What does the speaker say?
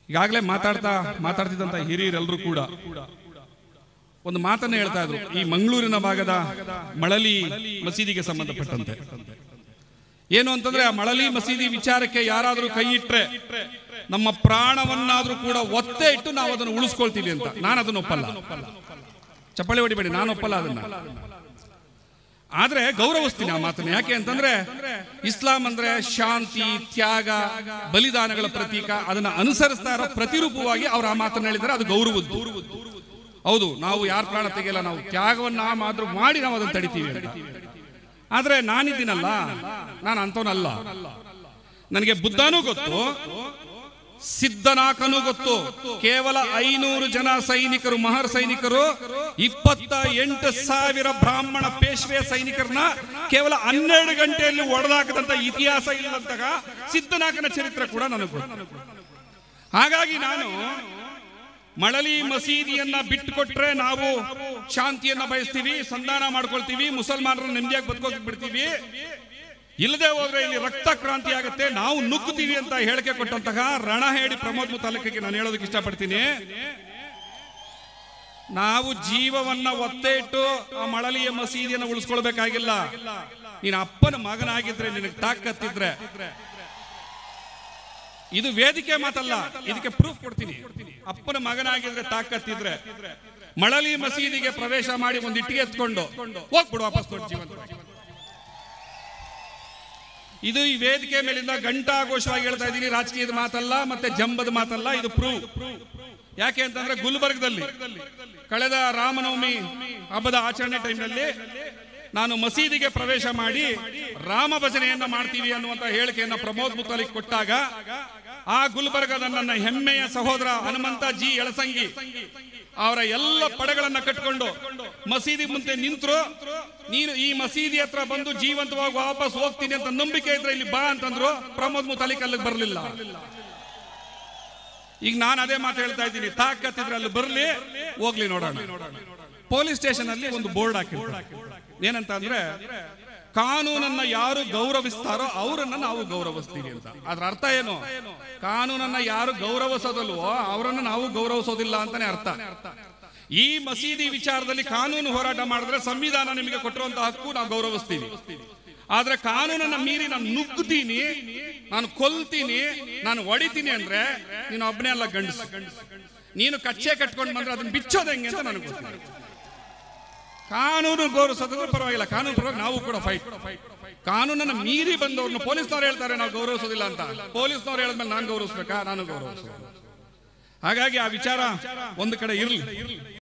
ಈಗಾಗಲೇ ಮಾತಾಡ್ತಾ ಮಾತಾಡ್ತಿದ್ದಂತ ಹಿರಿಯರೆಲ್ಲರೂ ಕೂಡ ಒಂದು ಮಾತನ್ನ ಹೇಳ್ತಾ ಇದ್ರು ಈ ಮಂಗಳೂರಿನ ಭಾಗದ ಮಳಲಿ ಮಸೀದಿಗೆ ಸಂಬಂಧಪಟ್ಟಂತೆ ಏನು ಅಂತಂದ್ರೆ ಆ ಮಳಲಿ ಮಸೀದಿ ವಿಚಾರಕ್ಕೆ ಯಾರಾದ್ರೂ ಕೈ ಇಟ್ರೆ ನಮ್ಮ ಪ್ರಾಣವನ್ನಾದ್ರೂ ಕೂಡ ಒತ್ತೆ ಇಟ್ಟು ನಾವು ಅದನ್ನು ಉಳಿಸ್ಕೊಳ್ತೀವಿ ಅಂತ ನಾನು ಅದನ್ನ ಒಪ್ಪಲ್ಲ ಚಪ್ಪಳಿ ಹೊಡಿಬೇಡಿ ನಾನು ಒಪ್ಪಲ್ಲ ಅದನ್ನ ಆದ್ರೆ ಗೌರವಿಸ್ತೀನಿ ಆ ಮಾತನ್ನ ಯಾಕೆ ಅಂತಂದ್ರೆ ಇಸ್ಲಾಂ ಅಂದ್ರೆ ಶಾಂತಿ ತ್ಯಾಗ ಬಲಿದಾನಗಳ ಪ್ರತೀಕ ಅದನ್ನ ಅನುಸರಿಸ್ತಾ ಇರೋ ಪ್ರತಿರೂಪವಾಗಿ ಅವ್ರು ಆ ಮಾತನ್ನ ಹೇಳಿದ್ರೆ ಅದು ಗೌರವದ್ದು ಹೌದು ನಾವು ಯಾರ ಪ್ರಾಣ ತೆಗೆಯಲ್ಲ ನಾವು ತ್ಯಾಗವನ್ನ ಮಾತ್ರ ಮಾಡಿ ನಾವು ಅದನ್ನ ತಡಿತೀವಿ ಅಂತ. ಆದ್ರೆ ನಾನಿದ್ದೀನಲ್ಲ ನಾನು ಅಂತವನಲ್ಲ ನನಗೆ ಬುದ್ಧನೂ ಗೊತ್ತು ಸಿದ್ಧನಾಕನೂ ಗೊತ್ತು ಕೇವಲ ಐನೂರು ಜನ ಸೈನಿಕರು ಮಹರ್ ಸೈನಿಕರು ಇಪ್ಪತ್ತ ಎಂಟು ಸಾವಿರ ಬ್ರಾಹ್ಮಣ ಪೇಶ್ವೆ ಸೈನಿಕರನ್ನ ಕೇವಲ ಹನ್ನೆರಡು ಗಂಟೆಯಲ್ಲಿ ಒಡೆದಾಕದಂತ ಇತಿಹಾಸ ಇಲ್ಲದಂತಹ ಸಿದ್ಧನಾಕನ ಚರಿತ್ರೆ ಕೂಡ ನನಗೆ ಗೊತ್ತು ಹಾಗಾಗಿ ನಾನು ಮಳಲಿ ಮಸೀದಿಯನ್ನ ಬಿಟ್ಟುಕೊಟ್ರೆ ನಾವು ಶಾಂತಿಯನ್ನ ಬಯಸ್ತೀವಿ ಸಂಧಾನ ಮಾಡ್ಕೊಳ್ತೀವಿ ಮುಸಲ್ಮಾನರನ್ನ ನೆಮ್ಮದಿಯಾಗಿ ಬದುಕೋಕ್ ಬಿಡ್ತೀವಿ ಇಲ್ಲದೆ ಹೋದ್ರೆ ಇಲ್ಲಿ ರಕ್ತ ಕ್ರಾಂತಿ ಆಗುತ್ತೆ ನಾವು ನುಗ್ಗುತ್ತೀವಿ ಅಂತ ಹೇಳಿಕೆ ಕೊಟ್ಟಂತಹ ರಣಹೇಡಿ ಪ್ರಮೋದ್ ಮುತಾಲಕಿಗೆ ನಾನು ಹೇಳೋದಕ್ಕೆ ಇಷ್ಟಪಡ್ತೀನಿ ನಾವು ಜೀವವನ್ನ ಒತ್ತೆ ಇಟ್ಟು ಆ ಮಳಲಿಯ ಮಸೀದಿಯನ್ನು ಉಳಿಸ್ಕೊಳ್ಬೇಕಾಗಿಲ್ಲ ನೀನು ಅಪ್ಪನ ಮಗನಾಗಿದ್ರೆ ನಿನಗೆ ತಾಕತ್ತಿದ್ರೆ ಇದು ವೇದಿಕೆ ಮಾತಲ್ಲ ಇದಕ್ಕೆ ಪ್ರೂಫ್ ಕೊಡ್ತೀನಿ ಅಪ್ಪನ ಮಗನಾಗಿದ್ರೆ ತಾಕತ್ತಿದ್ರೆ ಮಳಲಿ ಮಸೀದಿಗೆ ಪ್ರವೇಶ ಮಾಡಿ ಒಂದು ಇಟ್ಟಿಗೆ ಎತ್ಕೊಂಡು ಹೋಗ್ಬಿಡು ವಾಪಸ್ ಕೊಟ್ಟು ಜೀವಂತ ಇದು ಈ ವೇದಿಕೆ ಮೇಲಿಂದ ಘಂಟಾಘೋಷವಾಗಿ ಹೇಳ್ತಾ ಇದ್ದೀನಿ ರಾಜಕೀಯದ ಮಾತಲ್ಲ ಮತ್ತೆ ಜಂಬದ ಮಾತಲ್ಲ ಇದು ಪ್ರೂಫ್ ಯಾಕೆ ಅಂತಂದ್ರೆ ಗುಲ್ಬರ್ಗದಲ್ಲಿ ಕಳೆದ ರಾಮನವಮಿ ಹಬ್ಬದ ಆಚರಣೆ ಟೈಮ್ನಲ್ಲಿ ನಾನು ಮಸೀದಿಗೆ ಪ್ರವೇಶ ಮಾಡಿ ರಾಮ ಭಜನೆಯನ್ನ ಮಾಡ್ತೀವಿ ಅನ್ನುವಂತ ಹೇಳಿಕೆಯನ್ನ ಪ್ರಮೋದ್ ಮುತಾಲಿಕ್ ಕೊಟ್ಟಾಗ ಆ ಗುಲ್ಬರ್ಗದ ನನ್ನ ಹೆಮ್ಮೆಯ ಸಹೋದರ ಹನುಮಂತ ಜಿ ಎಳಸಂಗಿ ಅವರ ಎಲ್ಲ ಪಡೆಗಳನ್ನ ಕಟ್ಕೊಂಡು ಮಸೀದಿ ಮುಂದೆ ನಿಂತರು ನೀನು ಈ ಮಸೀದಿ ಹತ್ರ ಬಂದು ಜೀವಂತವಾಗಿ ವಾಪಸ್ ಹೋಗ್ತೀನಿ ಅಂತ ನಂಬಿಕೆ ಇದ್ರೆ ಇಲ್ಲಿ ಬಾ ಅಂತಂದ್ರು ಪ್ರಮೋದ್ ಮುತಾಲಿಕ್ ಅಲ್ಲಿಗೆ ಬರಲಿಲ್ಲ ಈಗ ನಾನು ಅದೇ ಮಾತು ಹೇಳ್ತಾ ಇದ್ದೀನಿ ತಾಕತ್ತಿದ್ರೆ ಅಲ್ಲಿ ಬರ್ಲಿ ಹೋಗ್ಲಿ ನೋಡೋಣ ಪೊಲೀಸ್ ಸ್ಟೇಷನ್ ಅಲ್ಲಿ ಒಂದು ಬೋರ್ಡ್ ಹಾಕಿರ್ತಾರೆ ಏನಂತ ಅಂದ್ರೆ ಕಾನೂನನ್ನ ಯಾರು ಗೌರವಿಸ್ತಾರೋ ಅವರನ್ನ ನಾವು ಗೌರವಿಸ್ತೀವಿ ಅಂತ ಅದ್ರ ಅರ್ಥ ಏನು ಕಾನೂನನ್ನ ಯಾರು ಗೌರವಿಸೋದಲ್ವೋ ಅವರನ್ನ ನಾವು ಗೌರವಿಸೋದಿಲ್ಲ ಅಂತಾನೆ ಅರ್ಥ ಈ ಮಸೀದಿ ವಿಚಾರದಲ್ಲಿ ಕಾನೂನು ಹೋರಾಟ ಮಾಡಿದ್ರೆ ಸಂವಿಧಾನ ನಿಮಗೆ ಕೊಟ್ಟಿರುವಂತ ಹಕ್ಕು ನಾವು ಗೌರವಿಸ್ತೀವಿ ಆದ್ರೆ ಕಾನೂನನ್ನ ಮೀರಿ ನಾನು ನುಗ್ಗುತ್ತೀನಿ ನಾನು ಕೊಲ್ತೀನಿ ನಾನು ಹೊಡಿತೀನಿ ಅಂದ್ರೆ ನೀನು ಒಬ್ಬನೇ ಅಲ್ಲ ಗಂಡಸು ನೀನು ಕಚ್ಚೆ ಕಟ್ಕೊಂಡು ಬಂದ್ರೆ ಅದನ್ನ ಬಿಚ್ಚೋದು ಹೆಂಗೆ ಅಂತ ನನಗೆ ಗೊತ್ತಿಲ್ಲ ಕಾನೂನು ಗೌರವಿಸೋದ್ರೆ ಪರವಾಗಿಲ್ಲ ಕಾನೂನು ಪರವಾಗಿ ನಾವು ಕೂಡ ಫೈಟ್ ಕಾನೂನನ್ನ ಮೀರಿ ಬಂದವ್ರನ್ನ ಪೊಲೀಸ್ನವ್ರು ಹೇಳ್ತಾರೆ ನಾವು ಗೌರವಿಸೋದಿಲ್ಲ ಅಂತ ಪೊಲೀಸ್ನವ್ರು ಹೇಳಿದ್ಮೇಲೆ ನಾನು ಗೌರವಿಸ್ಬೇಕಾ ನಾನು ಗೌರವಿಸೋದು ಹಾಗಾಗಿ ಆ ವಿಚಾರ ಒಂದು ಕಡೆ ಇರಲಿ